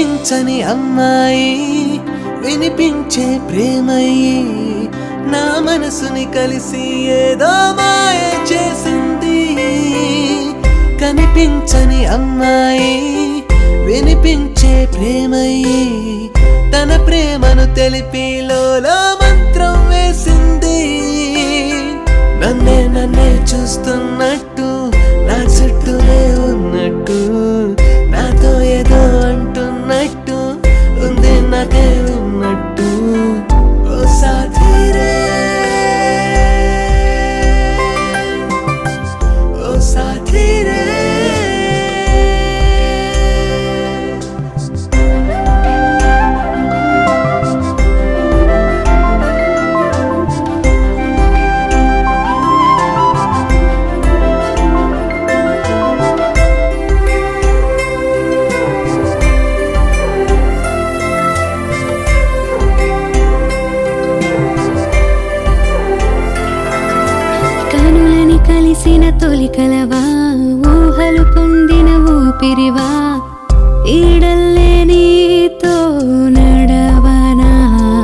కనిపించని అమ్మాయి వినిపించే ప్రేమయ్యి నా మనసుని కలిసి ఏదో మాయ చేసింది కనిపించని అమ్మాయి వినిపించే ప్రేమయ్యి తన ప్రేమను తెలిపి లోలో మంత్రం వేసింది నన్నే నన్నే చూస్తున్నట్టు నా చుట్టూనే ఉన్నట్టు నాతో ఏదో అంటున్నట్టు ఉంది నాకే ఉన్నట్టు ఓ సాథీరే ఓ సాథీరే కనులని కలిసిన తొలి కలవా ఊహలు పొందిన ఊపిరివా ఈడల్లే నీతో నడవనా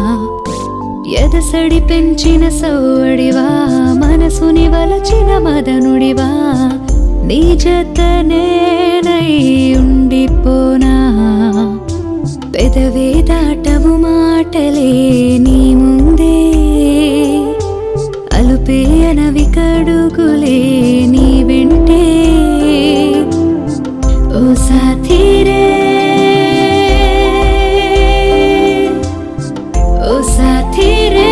ఎదసడి పెంచిన సౌవడివా మనసుని వలచిన మదనుడివా నీ జత నేనై ఉండిపోనా పెదవే దాటవు మాటలే నీ ముందే అలుపే అనవి కడుగులే నీ వెంటే ఓ సాథీరే ఓ సాథీరే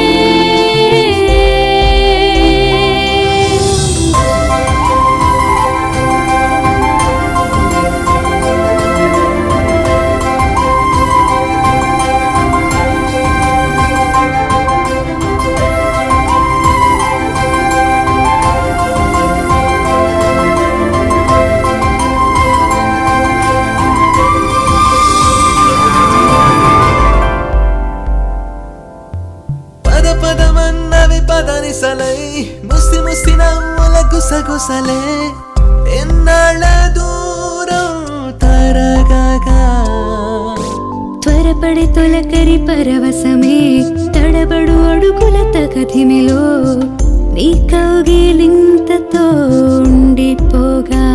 పద పదమన్నవి పదనిసలై ముసి ముసి నవ్వుల గుసగుసలే ఎన్నాళ్ళ దూరం తరగగా త్వరపడి తొలకరి పరవశమే తడబడు అడుగుల తగధిమిలో నీ కౌగిలింతతో ఉండిపోగా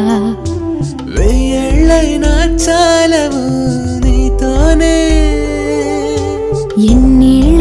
వెయ్యేళ్ళైనా చాలవు నీతోనే ఎన్నేళ్ళ